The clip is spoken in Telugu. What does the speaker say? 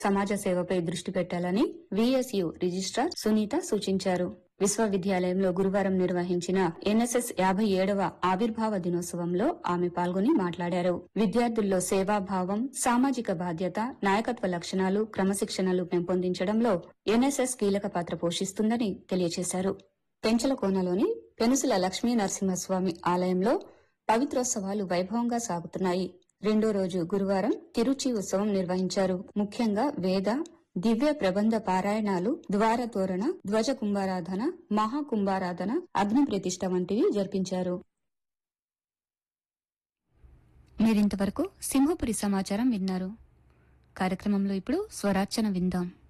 సమాజ సేవపై దృష్టి పెట్టాలని విఎస్యు రిజిస్ట్రార్ సునీత సూచించారు విశ్వవిద్యాలయంలో గురువారం నిర్వహించిన ఎన్ఎస్ఎస్ యాభై ఏడవ ఆవిర్భావ దినోత్సవంలో ఆమె పాల్గొని మాట్లాడారు విద్యార్థుల్లో సేవాభావం సామాజిక బాధ్యత నాయకత్వ లక్షణాలు క్రమశిక్షణలు పెంపొందించడంలో ఎన్ఎస్ఎస్ కీలక పాత్ర పోషిస్తుందని తెలియజేశారు పెంచలకోనలోని పెనుసుల లక్ష్మీ నరసింహస్వామి ఆలయంలో పవిత్రోత్సవాలు వైభవంగా సాగుతున్నాయి రెండో రోజు గురువారం తిరుచి ఉత్సవం నిర్వహించారు ముఖ్యంగా వేద దివ్య ప్రబంధ పారాయణాలు ద్వార తోరణ ధ్వజ కుంభారాధన మహాకుంభారాధన అగ్ని ప్రతిష్ట వంటివి జరిపించారు మీరింతవరకు సింహపురి సమాచారం విన్నారు కార్యక్రమంలో ఇప్పుడు స్వరార్చన విందాం